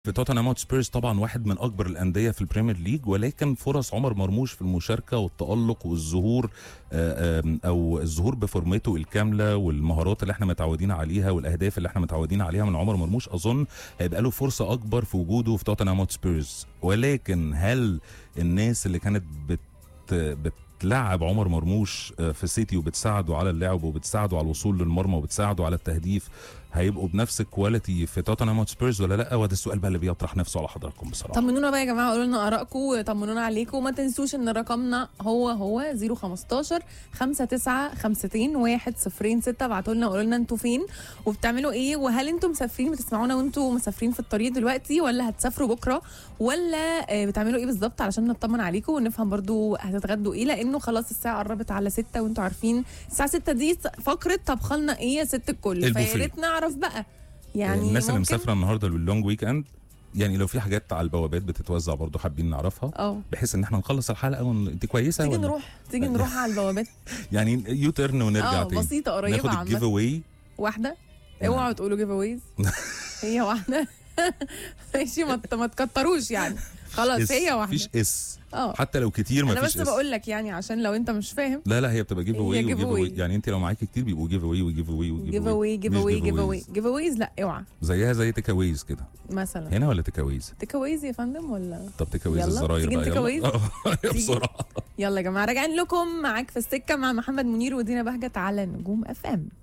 في توتنهام هوتسبيرز طبعا واحد من اكبر الانديه في البريمير ليج ولكن فرص عمر مرموش في المشاركه والتالق والظهور آه، آم، او الظهور بفورمته الكامله والمهارات اللي احنا متعودين عليها والاهداف اللي احنا متعودين عليها من عمر مرموش اظن هيبقى له فرصه اكبر في وجوده في توتنهام هوتسبيرز ولكن هل الناس اللي كانت بت بتلعب عمر مرموش آه، في سيتي وبتساعده على اللعب وبتساعده على الوصول للمرمى وبتساعده على التهديف هيبقوا بنفس الكواليتي في توتنهام هوتسبيرز ولا لا وده السؤال بقى اللي بيطرح نفسه على حضراتكم بصراحه طمنونا بقى يا جماعه قولوا لنا ارائكم طمنونا عليكم وما تنسوش ان رقمنا هو هو 015 59 52 106 ابعتوا لنا قولوا لنا انتوا فين وبتعملوا ايه وهل انتوا مسافرين بتسمعونا وانتوا مسافرين في الطريق دلوقتي ولا هتسافروا بكره ولا آه، بتعملوا ايه بالظبط علشان نطمن عليكم ونفهم برضو هتتغدوا ايه لانه خلاص الساعه قربت على 6 وانتوا عارفين الساعه 6 دي فقره طبخ لنا ايه يا ست الكل البوفيه. فيا ريت نعرف بقى يعني الناس اللي ممكن- مسافره النهارده للونج ويك اند يعني لو في حاجات على البوابات بتتوزع برضو حابين نعرفها اه بحيث ان احنا نخلص الحلقه ون... انت كويسه تيجي ولا نروح تيجي نروح على البوابات يعني يو تيرن ونرجع اه تاني بسيطه قريبه ناخد الجيف عامه اواي واحده اوعوا تقولوا جيف اويز هي واحده ماشي ما ت- ما تكتروش يعني خلاص هي واحده مفيش اس اه حتى لو كتير انا مفيش بس اس بقول لك يعني عشان لو انت مش فاهم لا لا هي بتبقى جيف هي اواي give وجيف اواي away. يعني انت لو معاكي كتير بيبقوا جيف اواي وجيف اواي وجيف جيف اواي اواي جيف مش اواي give جيف اواي aways. جيف اويز لا اوعى زيها زي تيك اويز كده مثلا هنا ولا تيك اويز تيك اويز يا فندم ولا طب تيك اويز يلا، الزراير تيجي بقى نتيك أوايز؟ يلا آه، تيجي. بسرعه يلا يا جماعه راجعين لكم معاك في السكه مع محمد منير ودينا بهجت على نجوم اف ام